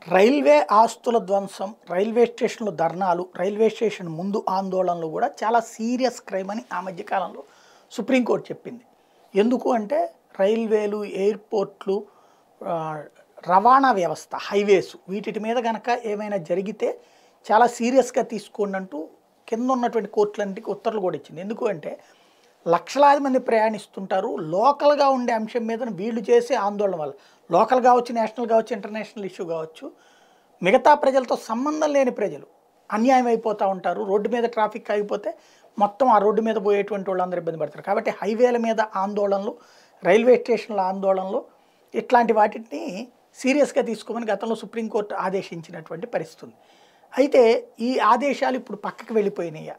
railway ఆస్తుల ధ్వంసం railway స్టేషన్లు ధర్నాలు రైల్వే స్టేషన్ ముందు ఆందోళనలు కూడా చాలా సీరియస్ క్రైమ్ అని ఆ మధ్యకాలంలో సుప్రీంకోర్టు చెప్పింది ఎందుకు అంటే రైల్వేలు ఎయిర్పోర్ట్లు ఆ, రవాణా వ్యవస్థ హైవేస్ వీటి మీద కనుక ఏమైనా జరిగితే చాలా సీరియస్గా తీసుకోండి అంటూ కింద ఉన్నటువంటి కోర్టులన్నిటికీ ఉత్తర్వులు కూడా ఇచ్చింది ఎందుకు అంటే లక్షలాది మంది ప్రయాణిస్తుంటారు లోకల్గా ఉండే అంశం మీద వీళ్ళు చేసే ఆందోళన వల్ల లోకల్ కావచ్చు నేషనల్ కావచ్చు ఇంటర్నేషనల్ ఇష్యూ కావచ్చు మిగతా ప్రజలతో సంబంధం లేని ప్రజలు అన్యాయం అయిపోతూ ఉంటారు రోడ్డు మీద ట్రాఫిక్ ఆగిపోతే మొత్తం ఆ రోడ్డు మీద పోయేటువంటి వాళ్ళందరూ ఇబ్బంది పడతారు కాబట్టి హైవేల మీద ఆందోళనలు రైల్వే స్టేషన్ల ఆందోళనలు ఇట్లాంటి వాటిని సీరియస్గా తీసుకోమని గతంలో సుప్రీంకోర్టు ఆదేశించినటువంటి పరిస్థితి ఉంది అయితే ఈ ఆదేశాలు ఇప్పుడు పక్కకు వెళ్ళిపోయినాయా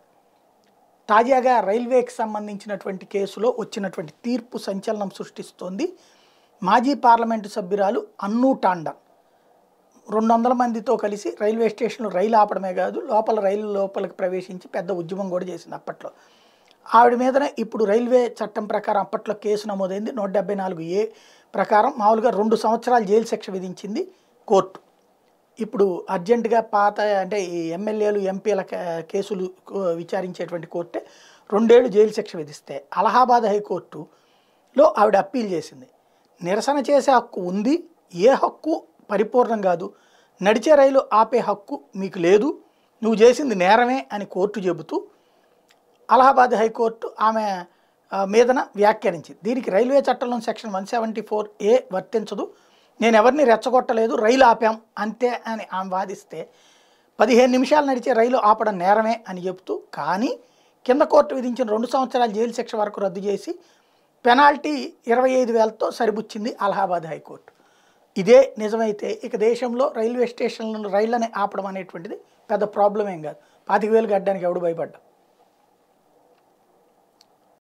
తాజాగా రైల్వేకి సంబంధించినటువంటి కేసులో వచ్చినటువంటి తీర్పు సంచలనం సృష్టిస్తోంది మాజీ పార్లమెంటు సభ్యురాలు అన్ను టాండన్ రెండు వందల మందితో కలిసి రైల్వే స్టేషన్లో రైలు ఆపడమే కాదు లోపల రైలు లోపలికి ప్రవేశించి పెద్ద ఉద్యమం కూడా చేసింది అప్పట్లో ఆవిడ మీదనే ఇప్పుడు రైల్వే చట్టం ప్రకారం అప్పట్లో కేసు నమోదైంది నూట డెబ్బై నాలుగు ఏ ప్రకారం మామూలుగా రెండు సంవత్సరాలు జైలు శిక్ష విధించింది కోర్టు ఇప్పుడు అర్జెంటుగా పాత అంటే ఈ ఎమ్మెల్యేలు ఎంపీల కే- కేసులు కో- విచారించేటువంటి కోర్టే రెండేళ్లు జైలు శిక్ష విధిస్తే అలహాబాద్ హైకోర్టులో ఆవిడ అప్పీల్ చేసింది నిరసన చేసే హక్కు ఉంది ఏ హక్కు పరిపూర్ణం కాదు నడిచే రైలు ఆపే హక్కు మీకు లేదు నువ్వు చేసింది నేరమే అని కోర్టు చెబుతూ అలహాబాద్ హైకోర్టు ఆమె ఆ, మీదన వ్యాఖ్యానించింది దీనికి రైల్వే చట్టంలో section one seventy four A వర్తించదు నేను ఎవరిని రెచ్చగొట్టలేదు రైలు ఆపాం అంతే అని ఆమె వాదిస్తే పదిహేను నిమిషాలు నడిచే రైలు ఆపడం నేరమే అని చెబుతూ కానీ కింద కోర్టు విధించిన రెండు సంవత్సరాల జైలు శిక్ష వరకు రద్దు చేసి పెనాల్టీ ఇరవై ఐదు వేలతో సరిపుచ్చింది అలహాబాద్ హైకోర్టు ఇదే నిజమైతే ఇక దేశంలో రైల్వే స్టేషన్లను రైళ్లని ఆపడం అనేటువంటిది పెద్ద ప్రాబ్లం ఏం కాదు పాతిక వేలు కట్టడానికి ఎవడు భయపడ్డా